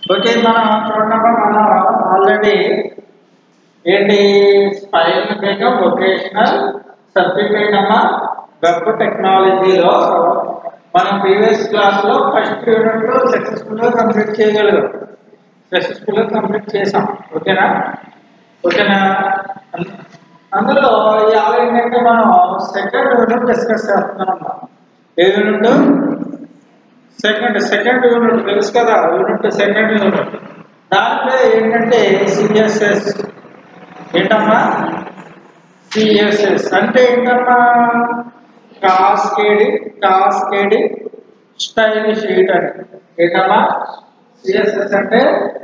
Okay మనం చూడమ్మా మనం ఆల్రెడీ ఏంటి స్పైన్ మీద వొకేషనల్ సబ్జెక్ట్ ఏంటమ్మా వెబ్ టెక్నాలజీలో మనం ప్రీవియస్ క్లాస్లో ఫస్ట్ యూనిట్లో సక్సెస్ఫుల్గా కంప్లీట్ చేయగలిగాం సక్సెస్ఫుల్గా కంప్లీట్ చేసాం ఓకేనా ఓకేనా అందులో ఇవాళ ఏంటంటే మనం సెకండ్ యూనిట్ డిస్కస్ చేస్తున్నాం a unit second second unit తెలుసు కదా యూనిట్ సెకండ్ యూనిట్ దాంట్లో ఏంటంటే సిఎస్ఎస్ ఏంటమ్మా సిఎస్ఎస్ అంటే ఏంటమ్మా కాస్కేడి కాస్కేడి స్టైల్ షీట్ అని ఏంటమ్మా సిఎస్ఎస్ అంటే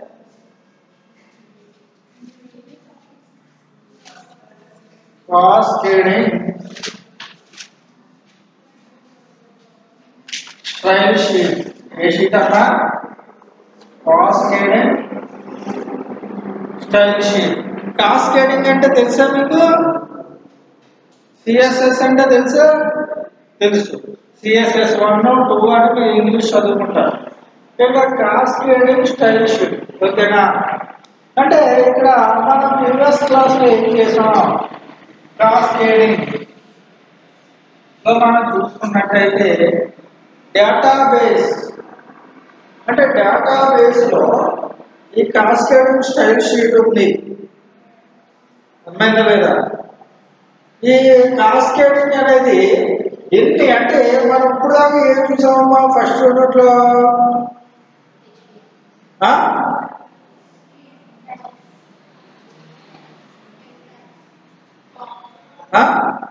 cascading style sheet a sheet అమ్మా కాస్కేడింగ్ స్టైల్ షీట్ కాస్కేడింగ్ అంటే తెలుసా మీకు సిఎస్ఎస్ అంటే తెలుసా తెలుసు సిఎస్ఎస్ వన్ టూ అని మీరు ఇంగ్లీష్ చదువుకుంటారు ఇక్కడ కాస్కేడింగ్ స్టైల్ షీట్ ఓకేనా అంటే ఇక్కడ మనం ప్రీవియస్ క్లాస్లో ఏం చేసాం కాస్కేడింగ్ లో మనం చూసుకున్నట్టయితే డేటాబేస్ అంటే డేటాబేస్ లో ఈ కాస్కేడింగ్ స్టైల్ షీట్ ఉంది అర్థమైందా లేదా ఈ కాస్కేడింగ్ అనేది ఏంటి అంటే మనం ఇప్పుడు దాకా ఏం చూసామమ్మా ఫస్ట్ యూనిట్ లో ఆ? ఆ?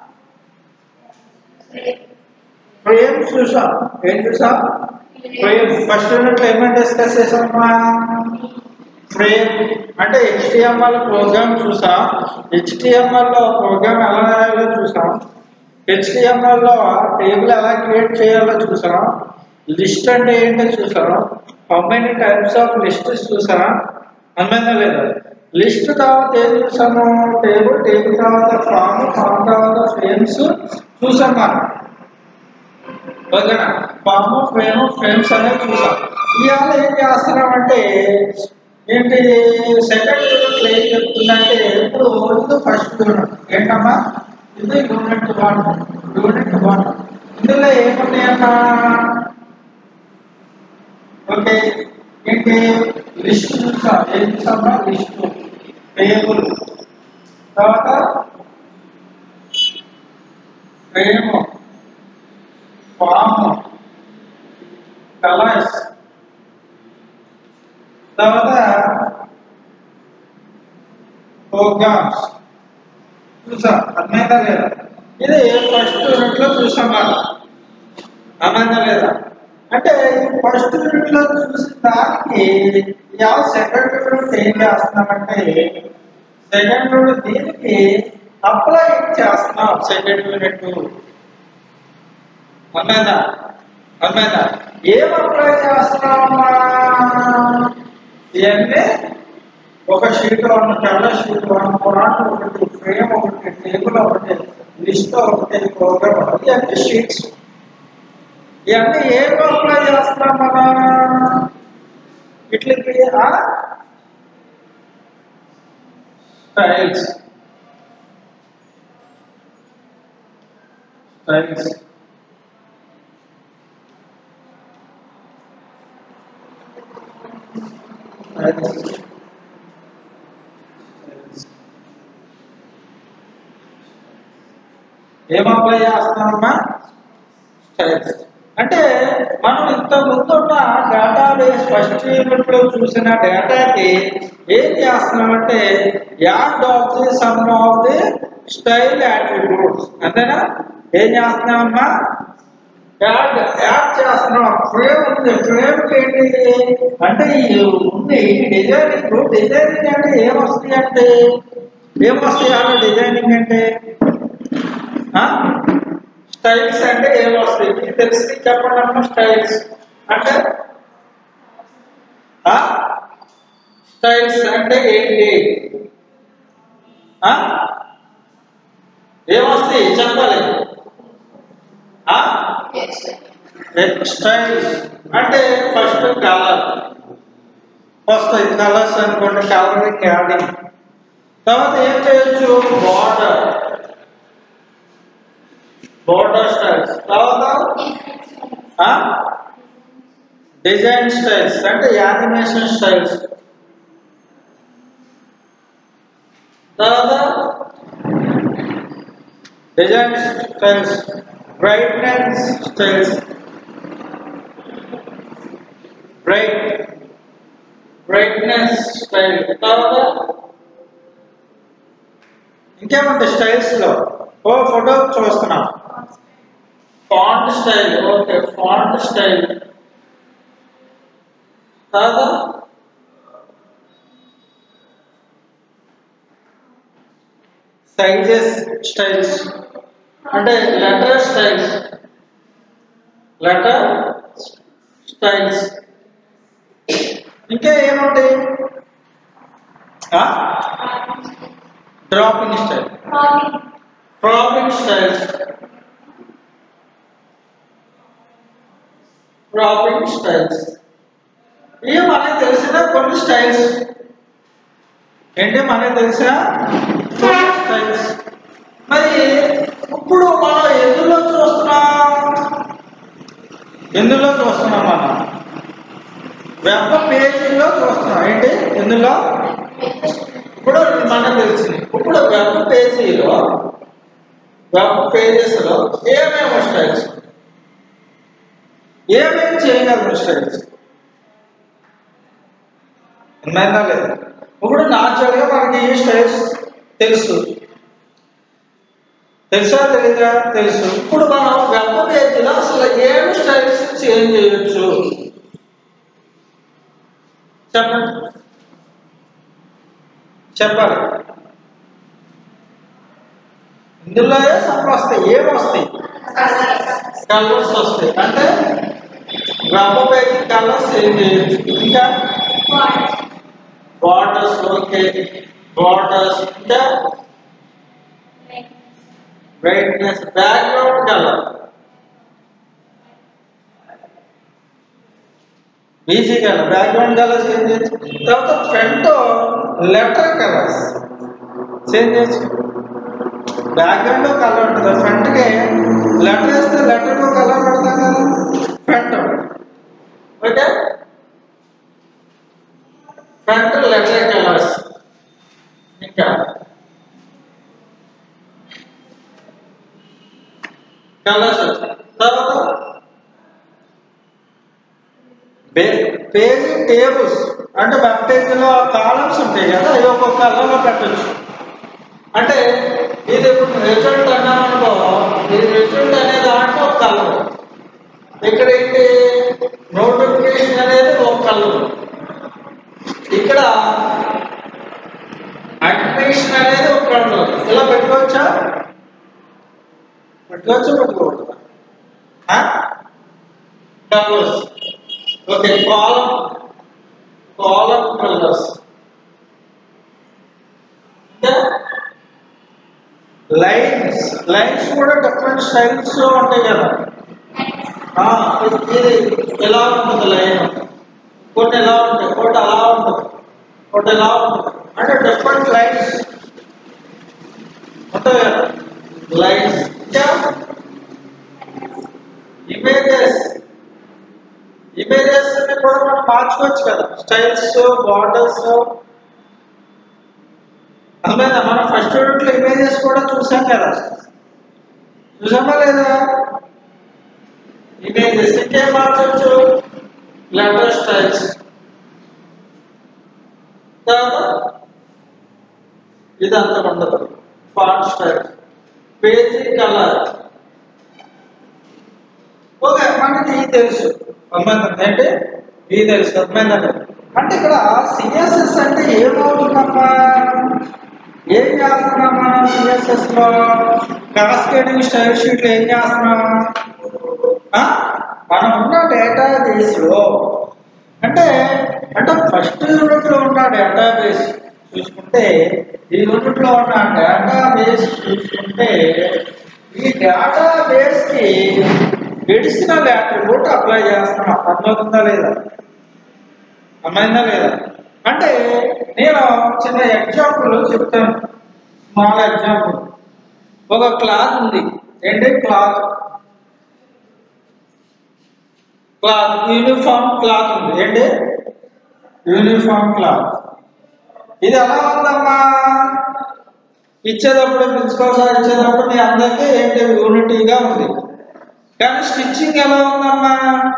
ఫ్రేమ్ చూసాం ఏం చూసాం ఫ్రేమ్ ఫస్ట్ యూనిట్ ఏమేమి డిస్కస్ చేసామమ్మా ఫ్రేమ్ అంటే హెచ్టిఎంఎల్ ప్రోగ్రామ్ చూసాం హెచ్టిఎంఎల్ లో ప్రోగ్రామ్ ఎలా రాయాలో చూసాం హెచ్టిఎంఎల్ లో టేబుల్ ఎలా క్రియేట్ చేయాలో చూసాం లిస్ట్ అంటే ఏంటో చూసాం how many types of list చూసాం అర్థమైందా లేదా లిస్ట్ తర్వాత ఏం చూసాము టేబుల్ టేబుల్ తర్వాత ఫామ్ ఫామ్ తర్వాత ఫ్రేమ్స్ చూసాం మనం ఓకేనా ఫామ్ ఫ్రేమ్ ఫ్రేమ్స్ అనేది చూసాం ఇవాళ ఏం చేస్తున్నాం అంటే ఏంటి సెకండ్ యూనిట్ ఏం చెప్తుందంటే ఇప్పుడు ఇది ఫస్ట్ యూనిట్ ఏంటమ్మా ఇది యూనిట్ వన్ యూనిట్ వన్ ఇందులో ఏమున్నాయమ్మా ఓకే ఏంటి లిస్ట్ చూసా ఏం చూసామా లిస్ట్ టేబుల్ తర్వాత ఫ్రేమ్ ఫామ్ కలర్స్ తర్వాత ప్రోగ్రామ్స్ చూసా అర్థమైందా లేదా ఇది ఫస్ట్ యూనిట్ లో చూసాం మనం అర్థమైందా లేదా అంటే ఫస్ట్ యూనిట్ లో చూసిన దానికి యా సెకండ్ యూనిట్ ఏం చేస్తున్నామంటే సెకండ్ యూనిట్ దీనికి అప్లై చేస్తున్నాం సెకండ్ యూనిట్ అర్థమైందా అర్థమైందా ఏం అప్లై చేస్తున్నామమ్మా ఇవన్నీ ఒక షీట్ వన్ తెల్ల షీట్ వన్ పురాణం ఒకటి ఫ్రేమ్ ఒకటి టేబుల్ ఒకటి లిస్ట్ ఒకటి ప్రోగ్రామ్ ఒకటి ఇవన్నీ షీట్స్ ఇవన్నీ ఏం అప్లై చేస్తున్నాం మనం ఇట్లకి స్టైల్స్ స్టైల్స్ ఏం అప్లై చేస్తున్నామమ్మా స్టైల్స్ అంటే మనం ఇంత ముందున్న డేటాబేస్ ఫస్ట్ యూనిట్ లో చూసిన డేటాకి ఏం చేస్తున్నామంటే add of the some of the style attributes అంతేనా ఏం చేస్తున్నామమ్మా యాడ్ యాడ్ చేస్తున్నాం ఫ్రేమ్ ఉంది ఫ్రేమ్ ఏంటి అంటే ఈ ఉంది డిజైనింగ్ డిజైనింగ్ అంటే ఏమొస్తాయి అంటే ఏమొస్తాయి అలా డిజైనింగ్ అంటే స్టైల్స్ అంటే ఏమొస్తాయి మీకు తెలిసి చెప్పండి అమ్మ స్టైల్స్ అంటే స్టైల్స్ అంటే ఏంటి ఏమొస్తాయి చెప్పాలి స్టైల్స్ అంటే ఫస్ట్ కలర్ వస్తాయి కలర్స్ అనుకోండి కలరింగ్ యాడింగ్ తర్వాత ఏం చేయొచ్చు బార్డర్ బార్డర్ స్టైల్స్ తర్వాత డిజైన్ స్టైల్స్ అంటే యానిమేషన్ స్టైల్స్ తర్వాత design styles brightness styles bright brightness style తర్వాత ఇంకేముంటాయి స్టైల్స్ లో ఓ ఫోటో చూస్తున్నాం font style okay font style తర్వాత సైజెస్ స్టైల్స్ అంటే లెటర్ స్టైల్స్ లెటర్ స్టైల్స్ ఇంకా ఏముంటాయి dropping style dropping styles dropping styles ఇవి మనకి తెలిసిన కొన్ని స్టైల్స్ ఏంటి మనకి తెలిసిన కొన్ని స్టైల్స్ మరి ఇప్పుడు మనం ఎందులో చూస్తున్నాం ఎందులో చూస్తున్నాం మనం వెబ్ పేజీలో చూస్తున్నాం ఏంటి ఎందులో ఇప్పుడు మనకు తెలిసింది ఇప్పుడు వెబ్ పేజీలో వెబ్ పేజెస్లో ఏమేమి స్టైల్స్ ఏమేమి చేయగలరు స్టైల్స్ ఉన్నాయినా లేదు ఇప్పుడు నాచురల్గా మనకి ఈ స్టైల్స్ తెలుసు తెలుసా తెలీదా తెలుసు ఇప్పుడు మనం వెబ్ పేజీలో అసలు ఏమి స్టైల్స్ చేంజ్ చేయొచ్చు చెప్పండి చెప్పాలి ఇందులో సబ్బు వస్తాయి ఏమి వస్తాయి కలర్స్ వస్తాయి అంటే రబ్బ పేజీ కలర్స్ ఏం చేయొచ్చు ఇంకా బార్డర్స్ ఓకే బార్డర్స్ ఇంకా brightness background colour easy colour background colours ఏం చేయొచ్చు తర్వాత ఫ్రంట్ లెటర్ కలర్స్ చేంజ్ చేయొచ్చు బ్యాక్గ్రౌండ్ లో కలర్ ఉంటుంది ఫ్రంట్ కి లెటర్ వేస్తే లెటర్ లో కలర్ పెడతాం కదా front okay front letter colours ఇంకా కలర్స్ తర్వాత పేజీ టేబుల్స్ అంటే వెబ్ పేజీలో కాలమ్స్ ఉంటాయి కదా అవి ఒక్కొక్క కలర్లో పెట్టచ్చు అంటే ఇది ఇప్పుడు రిజల్ట్ అన్నామనుకో ఈ రిజల్ట్ అనే దాంట్లో ఒక కలర్ ఇక్కడ ఏంటి నోటిఫికేషన్ అనేది ఒక కలర్ ఇక్కడ అడ్మిషన్ అనేది ఒక కలర్ ఇలా పెట్టుకోవచ్చా పెట్టుకోవచ్చా పెట్టుకోవచ్చా కలర్స్ ఓకే కాలం కాలం కలర్స్ ఇంకా లైన్స్ లైన్స్ కూడా డిఫరెంట్ స్టైల్స్ లో ఉంటాయి కదా ఆ, ఇది ఇది ఎలా ఉంటుంది లైన్ కొన్ని ఎలా ఉంటాయి కొన్ని అలా ఉంటుంది కొన్ని ఎలా ఉంటుంది అంటే డిఫరెంట్ లైన్స్ ఉంటాయి కదా లైన్స్ ఇంకా ఇమేజెస్ ఇమేజెస్ కూడా మనం మార్చుకోవచ్చు కదా స్టైల్స్ బార్డర్స్ అర్థమైందా మనం ఫస్ట్ యూనిట్లో ఇమేజెస్ కూడా చూసాం కదా చూసామా లేదా ఇమేజెస్ ఇంకేం మార్చవచ్చు లెటర్ స్టైల్స్ తర్వాత ఇదంతా ఉండదు font style page colour okay మనకి ఇది తెలుసు సంబంధం ఏంటి ఇది తెలుసు అర్థమైందండి అంటే ఇక్కడ సిఎస్ఎస్ అంటే ఏమవుతుందమ్మా ఏం చేస్తున్నాం మనం సిఎస్ఎస్ లో కాస్కేడింగ్ స్టైల్ షీట్ ఏం చేస్తున్నాం ఆ? మనం ఉన్న డేటాబేస్ లో అంటే అంటే ఫస్ట్ యూనిట్ లో ఉన్న డేటాబేస్ చూసుకుంటే ఈ యూనిట్ లో ఉన్న డేటాబేస్ చూసుకుంటే ఈ డేటాబేస్ కి ఎడిషనల్ అట్రిబ్యూట్ అప్లై చేస్తున్నాం అర్థమవుతుందా లేదా అర్థమైందా లేదా అంటే నేను చిన్న ఎగ్జాంపుల్ చెప్తాను స్మాల్ ఎగ్జాంపుల్ ఒక క్లాత్ ఉంది ఏంటి క్లాత్ క్లాత్ యూనిఫామ్ క్లాత్ ఉంది ఏంటి యూనిఫామ్ క్లాత్ ఇది ఎలా ఉందమ్మా ఇచ్చేటప్పుడు ప్రిన్సిపల్ సార్ ఇచ్చేటప్పుడు మీ అందరికీ ఏంటి యూనిటీగా ఉంది కానీ స్టిచ్చింగ్ ఎలా ఉందమ్మా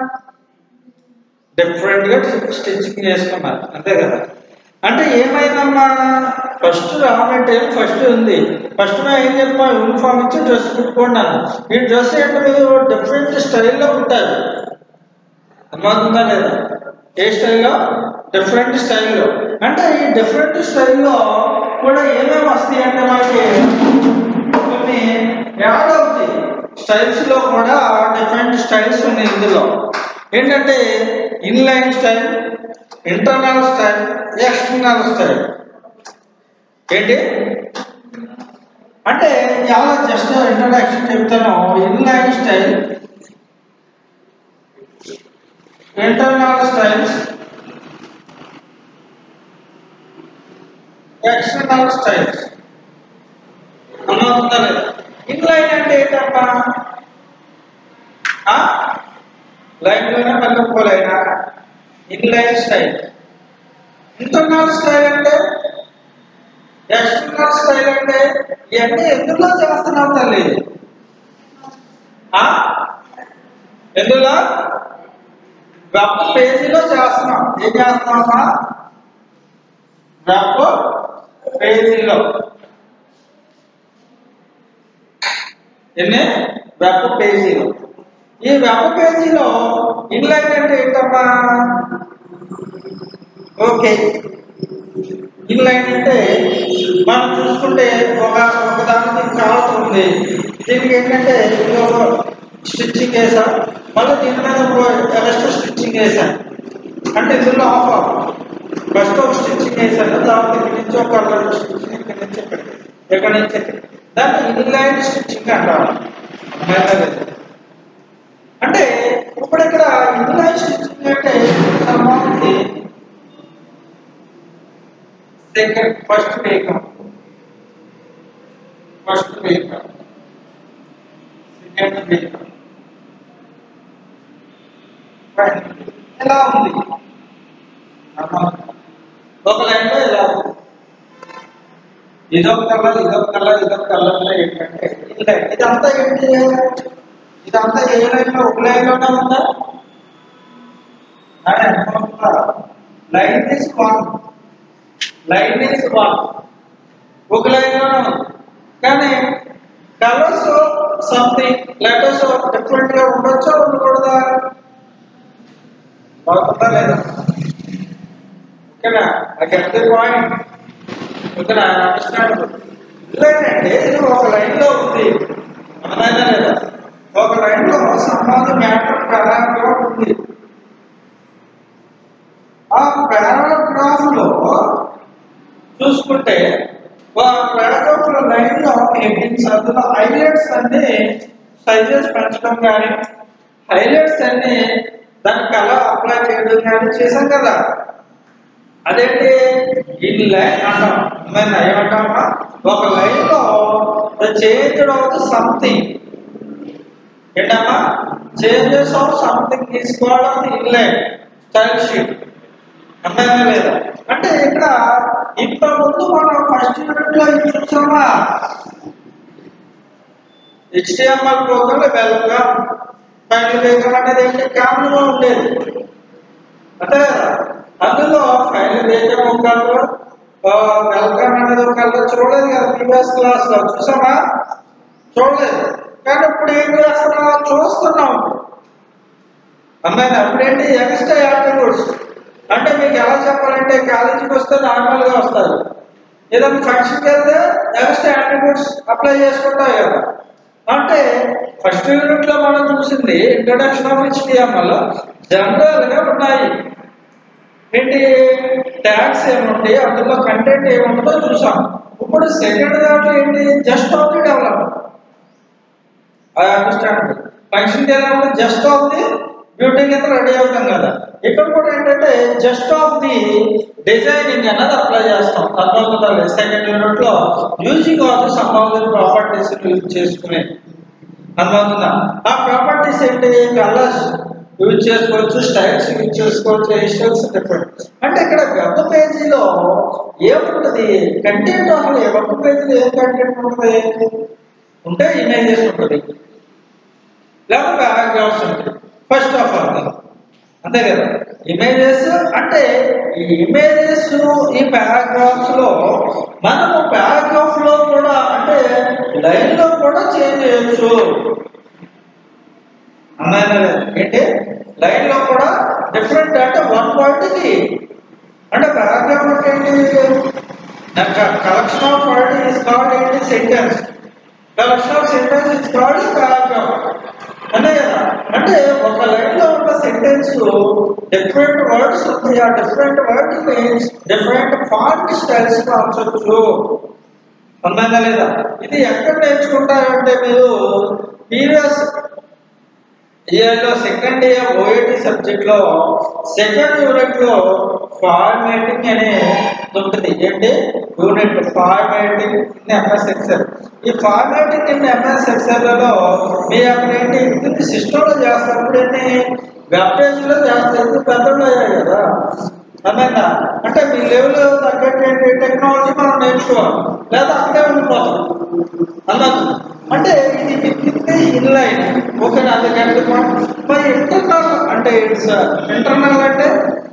డిఫరెంట్ గా స్టిచ్చింగ్ చేసుకున్నారు అంతే కదా అంటే ఏమైందమ్మా ఫస్ట్ రా మెటీరియల్ ఫస్ట్ ఉంది ఫస్ట్ నా ఏం చెప్పా యూనిఫామ్ ఇచ్చి డ్రెస్ కుట్టుకున్నాను ఈ డ్రెస్ ఏంటి మీరు డిఫరెంట్ స్టైల్లో కుట్టారు అర్థమవుతుందా లేదా ఏ స్టైల్లో డిఫరెంట్ స్టైల్లో అంటే ఈ డిఫరెంట్ స్టైల్లో కూడా ఏమేమి వస్తాయి అంటే మనకి కొన్ని యాడ్ అవుతాయి స్టైల్స్ లో కూడా డిఫరెంట్ స్టైల్స్ ఉన్నాయి ఇందులో ఏంటంటే inline style internal style external style ఏంటి అంటే చాలా జస్ట్ ఇంట్రడక్షన్ చెప్తాను inline style internal styles external styles అర్థమవుతుందా లేదా ఇన్లైన్ అంటే ఏంటమ్మా లైన్ లోనే మళ్ళీ ఇంకో line inline style internal style అంటే ఎక్స్టర్నల్ స్టైల్ అంటే ఇవన్నీ ఎందులో చేస్తున్నావు తల్లి ఆ? ఎందులో వెబ్ పేజీలో చేస్తున్నాం ఏం చేస్తున్నామా వెబ్ పేజీలో ఎన్ని వెబ్ పేజీలో ఈ వెబ్ పేజీలో ఇన్లైన్ అంటే ఏంటమ్మా ఓకే ఇన్లైన్ అంటే మనం చూసుకుంటే ఒక ఒక దానికి క్లాత్ ఉంది దీనికి ఏంటంటే ఇది ఒక స్టిచ్చింగ్ వేసా మళ్ళీ దీని మీద ఒక ఎక్స్ట్రా స్టిచ్చింగ్ వేసాను అంటే ఇందులో ఆఫ్ ఆఫ్ ఫస్ట్ ఒక స్టిచ్చింగ్ వేసాను తర్వాత ఇక్కడి నుంచి ఒక రెండు స్టిచ్చింగ్ ఇక్కడి నుంచి ఇక్కడికి ఇక్కడి నుంచి ఇక్కడికి దాన్ని ఇన్లైన్ స్టిచ్చింగ్ అంటారు అర్థమైందా లేదా? అంటే ఇప్పుడు ఇక్కడ ఇన్లైన్ స్టిచ్చింగ్ అంటే సంబంధించి సెకండ్ ఫస్ట్ వేగం ఫస్ట్ వేగం సెకండ్ వేగం ఎలా ఉంది ఒక లైన్ లో ఎలా ఉంది ఇదొక కలర్ ఇదొక కలర్ ఇదొక కలర్ లో ఏంటంటే ఇది లైన్ ఇదంతా ఏంటి ఇదంతా ఏ లైన్ లో ఒక లైన్ లోనే ఉందా line is one line is one ఒక లైన్ లోనే ఉంది కానీ కలర్స్ సంథింగ్ లెటర్స్ డిఫరెంట్ గా ఉండొచ్చా ఉండకూడదా అవుతుందా లేదా ఓకేనా ఐ గెట్ ది పాయింట్ ఓకేనా అండర్స్టాండ్ లేదంటే ఇది ఒక లైన్ లో ఉంది అర్థమైందా లేదా ఒక లైన్ లో సంబంధం మ్యాటర్ పారాగ్రాఫ్ ఉంది ఆ పారాగ్రాఫ్ లో చూసుకుంటే ఆ పారాగ్రాఫ్ లో లైన్ లో హెడ్డింగ్స్ అందులో హైలైట్స్ అన్ని సైజెస్ పెంచడం కానీ హైలైట్స్ అన్ని దానికి అలా అప్లై చేయడం కానీ చేశాం కదా అదేంటి ఇన్ లైన్ అంటాం మేము ఏమంటామా ఒక లైన్ లో ద చేంజ్ ఆఫ్ సంథింగ్ ఏంటమ్మా చేంజెస్ ఆఫ్ సంథింగ్ తీసుకోవడం ఇన్ లైన్ స్టైల్ షీట్ అర్థమైందా లేదా అంటే ఇక్కడ ఇంత ముందు మనం ఫస్ట్ యూనిట్ లో ఇది చూసామా హెచ్టిఎంఎల్ ప్రోగ్రామ్ వెల్కమ్ ఫైనల్ వేగం అనేది ఏంటి క్యామ్లో ఉండేది అంటే అందులో ఫైనల్ వేగం ఒక కలర్ వెల్కమ్ అనేది ఒక కలర్ చూడలేదు కదా ప్రీవియస్ క్లాస్ లో చూసామా చూడలేదు కానీ ఇప్పుడు ఏం చేస్తున్నాం చూస్తున్నాం అమ్మాయి అప్పుడేంటి ఎక్స్ట్రా యాట్రిబ్యూట్స్ అంటే మీకు ఎలా చెప్పాలంటే కాలేజీకి వస్తే నార్మల్ గా వస్తారు ఏదైనా ఫంక్షన్కి వెళ్తే ఎక్స్ట్రా యాట్రిబ్యూట్స్ అప్లై చేసుకుంటారు కదా అంటే ఫస్ట్ యూనిట్ లో మనం చూసింది ఇంట్రొడక్షన్ ఆఫ్ హెచ్టిఎంఎల్ జనరల్ గా ఉన్నాయి ఏంటి ట్యాగ్స్ ఏముంటాయి అందులో కంటెంట్ ఏముంటుందో చూసాం ఇప్పుడు సెకండ్ దాంట్లో ఏంటి just of the development I understand function development just of the beauty కింద రెడీ అవుతాం కదా ఇక్కడ కూడా ఏంటంటే జస్ట్ ఆఫ్ ది డిజైనింగ్ అన్నది అప్లై చేస్తాం అర్థమవుతుందా సెకండ్ యూనిట్ లో using of the some of the properties use చేసుకునే అర్థమవుతుందా ఆ ప్రాపర్టీస్ ఏంటి కలర్స్ యూజ్ చేసుకోవచ్చు స్టైల్స్ యూజ్ చేసుకోవచ్చు హెయిర్ స్టైల్స్ డిఫరెంట్ అంటే ఇక్కడ వెబ్ పేజీలో ఏముంటది కంటెంట్ అసలు వెబ్ పేజీలో ఏం కంటెంట్ ఉంటుంది ఉంటే ఇమేజెస్ ఉంటుంది లేకపోతే పారాగ్రాఫ్స్ ఉంటాయి ఫస్ట్ ఆఫ్ ఆల్ అంతే కదా ఇమేజెస్ అంటే ఈ ఇమేజెస్ ఈ పారాగ్రాఫ్స్ లో మనము పారాగ్రాఫ్ లో కూడా అంటే లైన్ లో కూడా చేంజ్ చేయొచ్చు అన్నాయినా లేదా? ఏంటి లైన్ లో కూడా డిఫరెంట్ అంటే వన్ వర్డ్ కి అంటే పారాగ్రాఫ్ అంటే ఏంటి collection of word is called ఏంటి sentence collection of sentence is called paragraph అంతే కదా అంటే ఒక లైన్ లో ఉన్న సెంటెన్స్ డిఫరెంట్ వర్డ్స్ ఉంది ఆ different word means different font styles మార్చొచ్చు అందంగా లేదా ఇది ఎక్కడ నేర్చుకుంటారంటే మీరు ప్రీవియస్ ఇయర్ లో సెకండ్ ఇయర్ ఓఏటి సబ్జెక్ట్ లో సెకండ్ యూనిట్ లో ఫార్మేటింగ్ అనే ఉంటుంది ఏంటి unit formatting in MS Excel ఈ ఫార్మేటింగ్ ఇన్ ఎంఎస్ ఎక్సెల్ లో మీ అక్కడ ఏంటి ఇది సిస్టమ్ లో చేస్తున్నప్పుడు ఏంటి వెబ్ పేజ్ లో చేస్తారు ఇది పెద్దలు అయ్యాయి కదా అర్థమైందా అంటే మీ లెవెల్ తగ్గట్టు ఏంటి టెక్నాలజీ మనం నేర్చుకోవాలి లేదా అక్కడే ఉండిపోతాం అన్నది అంటే ఇది విత్తే ఇన్లైన్ ఓకే అందుకంటే మరి ఇంటర్నల్ అంటే ఇట్స్ ఇంటర్నల్ అంటే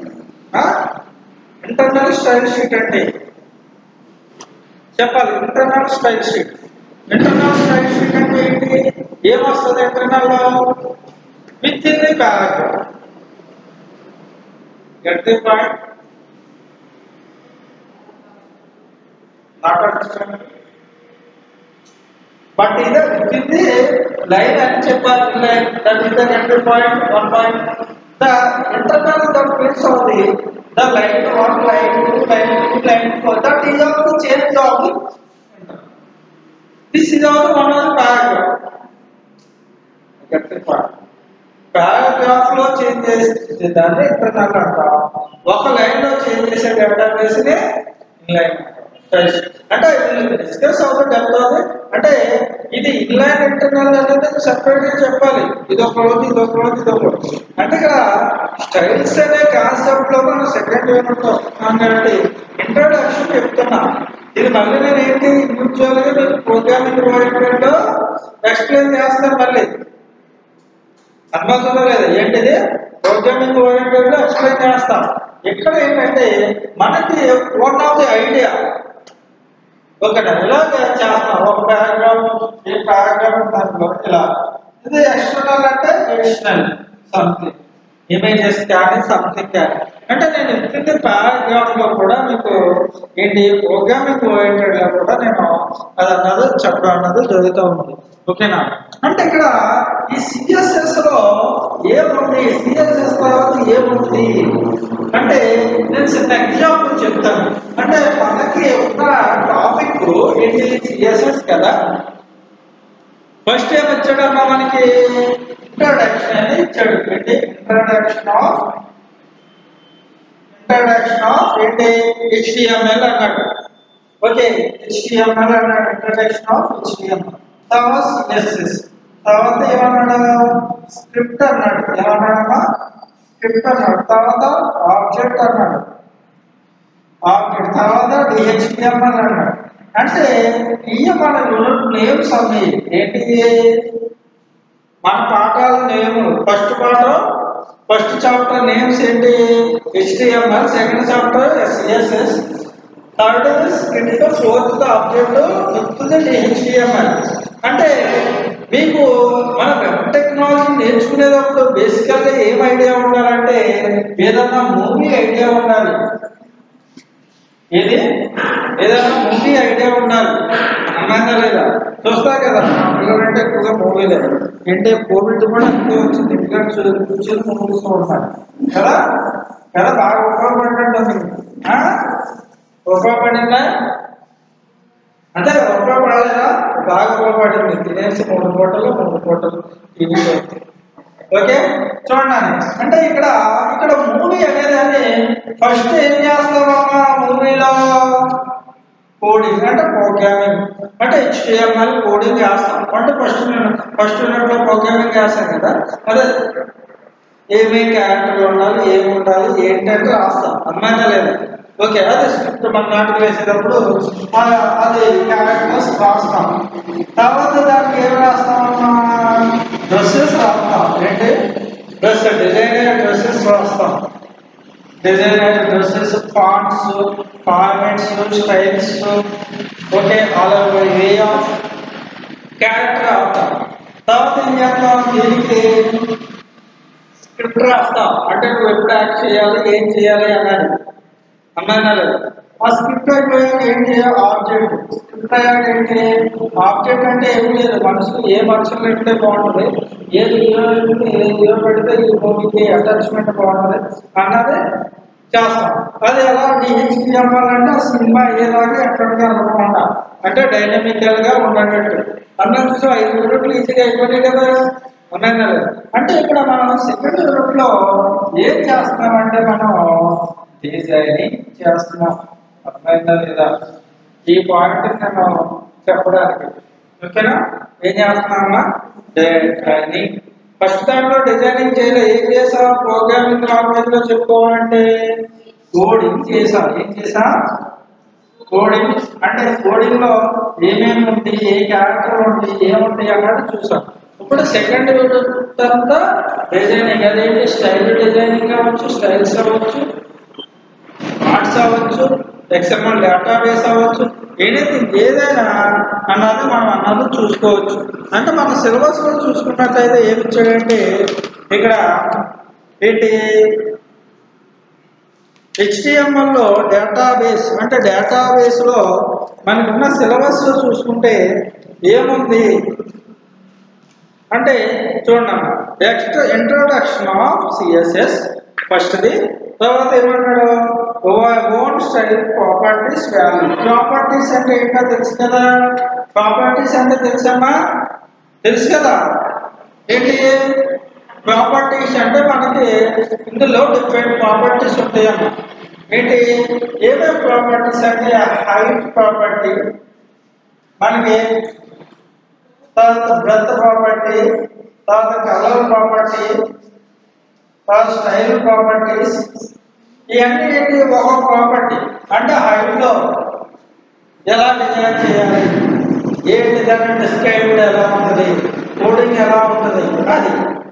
ఇంటర్నల్ స్టైల్ షీట్ అంటే చెప్పాలి internal style sheet internal style sheet అంటే ఏంటి ఏమొస్తుంది ఇంటర్నల్ లో within the paragraph get the point not understand but ఇదే ఇది లైన్ అని చెప్పాలి line that is the entry point one point the internal that means of the the line one line two line three line four that is of the change of the this is also one of the paragraph entry point paragraph లో change చేసే దాన్ని internal అంటాం ఒక line లో change చేసే database ని inline అంటే discuss అవుతుంది డెప్త్ అవుతుంది అంటే ఇది ఇన్లైన్ ఇంటర్నల్ అనేది సెపరేట్ గా చెప్పాలి ఇది ఒక రోజు ఇది ఒక రోజు ఇది ఒక రోజు అంటే ఇక్కడ స్టైల్స్ అనే కాన్సెప్ట్ లో మనం సెకండ్ యూనిట్ లో వస్తున్నాం కాబట్టి ఇంట్రొడక్షన్ చెప్తున్నా ఇది మళ్ళీ నేను ఏంటి ఇండివిజువల్ గా మీకు ప్రోగ్రామింగ్ ఓరియంటెడ్ లో ఎక్స్ప్లెయిన్ చేస్తాను మళ్ళీ అర్థమవుతుందో లేదా ఏంటిది ప్రోగ్రామింగ్ ఓరియంటెడ్ లో ఎక్స్ప్లెయిన్ చేస్తాం ఇక్కడ ఏంటంటే మనకి వన్ ఆఫ్ ది ఐడియా ఓకేనా ఇలా చేస్తాం ఒక పారాగ్రాఫ్ ఈ పారాగ్రాఫ్ దాంట్లో ఇలా ఇది ఎక్స్టర్నల్ అంటే ఎడిషనల్ సంథింగ్ ఇమేజెస్ కానీ సంథింగ్ కానీ అంటే నేను ఇచ్చింది పారాగ్రాఫ్ లో కూడా మీకు ఏంటి ప్రోగ్రామింగ్ ఓరియంటెడ్ లో కూడా నేను అది అన్నది చెప్పడం అన్నది జరుగుతూ ఉంది ఓకేనా అంటే ఇక్కడ ఈ సిఎస్ఎస్ లో ఏముంది సిఎస్ఎస్ తర్వాత ఏముంది అంటే నేను చిన్న ఎగ్జాంపుల్ చెప్తాను అంటే మనకి ఉన్న టాపిక్ ఏంటి సిఎస్ఎస్ కదా ఫస్ట్ ఏం ఇచ్చాడమ్మా మనకి ఇంట్రడక్షన్ అని ఇచ్చాడు ఏంటి ఇంట్రడక్షన్ ఆఫ్ ఇంట్రడక్షన్ ఆఫ్ ఏంటి హెచ్టిఎంఎల్ అన్నాడు ఓకే హెచ్టిఎంఎల్ అన్నాడు ఇంట్రడక్షన్ ఆఫ్ హెచ్టిఎంఎల్ తర్వాత సిఎస్ఎస్ తర్వాత ఏమన్నాడు స్క్రిప్ట్ అన్నాడు ఏమన్నాడమ్మా స్క్రిప్ట్ అన్నాడు తర్వాత ఆబ్జెక్ట్ అన్నాడు ఆబ్జెక్ట్ తర్వాత డిహెచ్టిఎంఎల్ అన్నాడు అంటే ఇయ్య మన యూనిట్ నేమ్స్ అన్ని ఏంటి మన పాఠాల నేమ్ ఫస్ట్ పాఠం ఫస్ట్ చాప్టర్ నేమ్స్ ఏంటి HTML second chapter CSS third script fourth object fifth HTML అంటే మీకు మన వెబ్ టెక్నాలజీ నేర్చుకునేటప్పుడు బేసికల్ గా ఏం ఐడియా ఉండాలంటే ఏదన్నా మూవీ ఐడియా ఉండాలి ఏది ఏదైనా మూవీ ఐడియా ఉండాలి అన్నాక లేదా చూస్తా కదా పిల్లలంటే ఎక్కువగా మూవీలే ఏంటంటే కోవిడ్ కూడా ఎక్కువ వచ్చింది పిల్లలు కూర్చొని మూవీ చూస్తూ ఉంటారు కదా కదా బాగా ఉపయోగపడినట్టుంది ఆ? ఉపయోగపడిందా అంటే ఉపయోగపడలేదా బాగా ఉపయోగపడింది తినేసి మూడు పూటలు మూడు పూటలు టీవీ ఓకే చూడండి అంటే ఇక్కడ ఇక్కడ మూవీ అనేదాన్ని ఫస్ట్ ఏం చేస్తామమ్మా మూవీలో కోడింగ్ అంటే ప్రోగ్రామింగ్ అంటే హెచ్టిఎంఎల్ కోడింగ్ చేస్తాం అంటే ఫస్ట్ నేను ఫస్ట్ యూనిట్లో ప్రోగ్రామింగ్ చేస్తాను కదా అదే ఏమేమి క్యారెక్టర్లు ఉండాలి ఏమి ఉండాలి ఏంటంటే రాస్తాం అమ్మాయినా లేదా ఓకే అదే స్క్రిప్ట్ మన నాటికి వేసేటప్పుడు ఆ- అది క్యారెక్టర్స్ రాస్తాం తర్వాత దానికి ఏం రాస్తామమ్మా డ్రెస్సెస్ రాస్తాం ఏంటి డ్రెస్ డిజైనర్ డ్రెస్సెస్ రాస్తాం designer dresses fonts formats styles okay all over way of character రాస్తాం తర్వాత ఏం చేస్తాం దీనికి స్క్రిప్ట్ రాస్తాం అంటే నువ్వు ఎప్పుడు యాక్ట్ చేయాలి ఏం చేయాలి అన్నది అన్నానా లేదు ఆ స్క్రిప్ట్ అయిపోయాక ఏం చేయాలి ఆబ్జెక్ట్ స్క్రిప్ట్ అయ్యాక ఏంటి ఆబ్జెక్ట్ అంటే ఏం లేదు మనసు ఏ మనసులో పెడితే బాగుంటుంది ఏ హీరో ఏ హీరో పెడితే ఈ మూవీకి అటాచ్మెంట్ బాగుంటుంది అన్నది చేస్తాం అది ఎలా డిహెచ్పి అవ్వాలంటే ఆ సినిమా అయ్యేలాగా ఎక్కడికి అనుకోకుండా అంటే డైనమికల్ గా ఉండేటట్టు అన్నది సో ఐదు మినిట్లు ఈజీగా అయిపోయినాయి కదా ఉన్నాయా లేదా? అంటే ఇక్కడ మనం సెకండ్ యూనిట్ లో ఏం చేస్తున్నామంటే మనం డిజైనింగ్ చేస్తున్నాం అర్థమైందా లేదా ఈ పాయింట్ నేను చెప్పడానికి ఓకేనా ఏం చేస్తున్నామా డిజైనింగ్ ఫస్ట్ టైంలో డిజైనింగ్ చేయలే ఏం చేసాం ప్రోగ్రామింగ్ లాంగ్వేజ్ లో చెప్పుకోవాలంటే కోడింగ్ చేసాం ఏం చేసా కోడింగ్ అంటే కోడింగ్ లో ఏమేమి ఉంది ఏ క్యారెక్టర్ ఉంది ఏముంది అన్నది చూసాం ఇప్పుడు సెకండ్ అంతా డిజైనింగ్ అదేంటి స్టైల్ డిజైనింగ్ అవ్వచ్చు స్టైల్స్ అవ్వచ్చు ఆర్ట్స్ అవ్వచ్చు ఎక్స్ఎంఎల్ డేటాబేస్ అవ్వచ్చు ఎనీథింగ్ ఏదైనా అన్నది మనం అన్నది చూసుకోవచ్చు అంటే మన సిలబస్ లో చూసుకున్నట్లయితే ఏమి ఇచ్చాడంటే ఇక్కడ ఏంటి హెచ్టిఎంఎల్ లో డేటాబేస్ అంటే డేటాబేస్ లో మనకున్న సిలబస్ లో చూసుకుంటే ఏముంది అంటే చూడండి నెక్స్ట్ ఇంట్రొడక్షన్ ఆఫ్ సిఎస్ఎస్ ఫస్ట్ది తర్వాత ఏమన్నాడు own style properties value properties అంటే ఏంటో తెలుసు కదా ప్రాపర్టీస్ అంటే తెలుసమ్మా తెలుసు కదా ఏంటి ప్రాపర్టీస్ అంటే మనకి ఇందులో డిఫరెంట్ ప్రాపర్టీస్ ఉంటాయమ్మా ఏంటి ఏమేమి ప్రాపర్టీస్ అంటే హైట్ ప్రాపర్టీ మనకి తర్వాత బ్రెత్ ప్రాపర్టీ తర్వాత కలర్ ప్రాపర్టీ తర్వాత స్టైల్ ప్రాపర్టీస్ ఇవన్నీ ఏంటి ఒక ప్రాపర్టీ అంటే హైట్ లో ఎలా డిజైన్ చేయాలి ఏ డిజైన్ అంటే స్కేల్ ఎలా ఉంటుంది కోడింగ్ ఎలా ఉంటుంది అది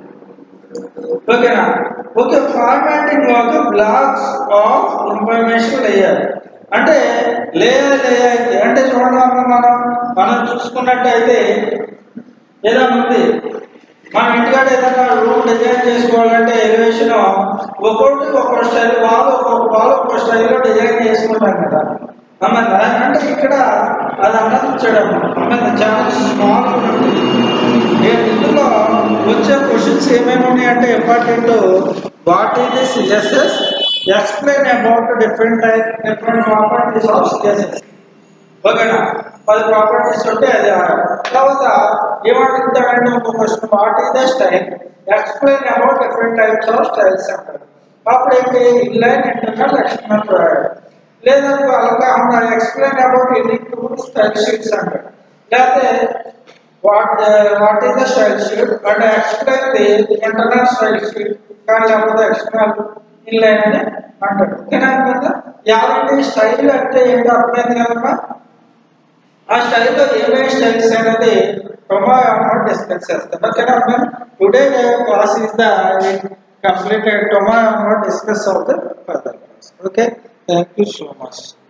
ఓకేనా ఓకే ఫార్మాటింగ్ ఒక బ్లాక్స్ ఆఫ్ ఇన్ఫర్మేషన్ లేయర్ అంటే లేయర్ లేయర్ అంటే చూడండి అమ్మ మనం మనం చూసుకున్నట్టయితే ఏదైనా ఉంది మన ఇంటికాడ ఏదైనా రూమ్ డిజైన్ చేసుకోవాలంటే ఎలివేషన్ ఒక్కొక్కటి ఒక్కొక్క స్టైల్ వాళ్ళు ఒక్కొక్క వాళ్ళు ఒక్కొక్క స్టైల్లో డిజైన్ చేసుకుంటాం కదా అమ్మ అంటే ఇక్కడ అది అన్నది ఇచ్చాడమ్మ అమ్మ చాలా స్మాల్ ఉంటుంది ఇందులో వచ్చే క్వశ్చన్స్ ఏమేమి ఉన్నాయంటే important what is the CSS explain about different type different properties of CSS ఓకేనా పది ప్రాపర్టీస్ ఉంటే అది తర్వాత ఏమంటారంటే ఒక question what is the style explain about different types of styles అంటారు అప్పుడు ఏంటి ఇన్లైన్ ఇంటర్నల్ ఎక్స్టర్నల్ ప్రొవైడ్ లేదంటే అలాగా explain about unique style sheets అంటారు లేకపోతే what what is the style sheet and explain the internal style sheet కానీ లేకపోతే external inline అని అంటారు ఓకేనా కదా యావంటి స్టైల్ అంటే ఏంటో అర్థమైంది కదమ్మా ఆ స్టైల్లో ఏమేమి స్టైల్స్ అనేది టొమాటో డిస్కస్ చేస్తాం ఓకేనా today class is the completed tomorrow discuss of the further class okay thank you so much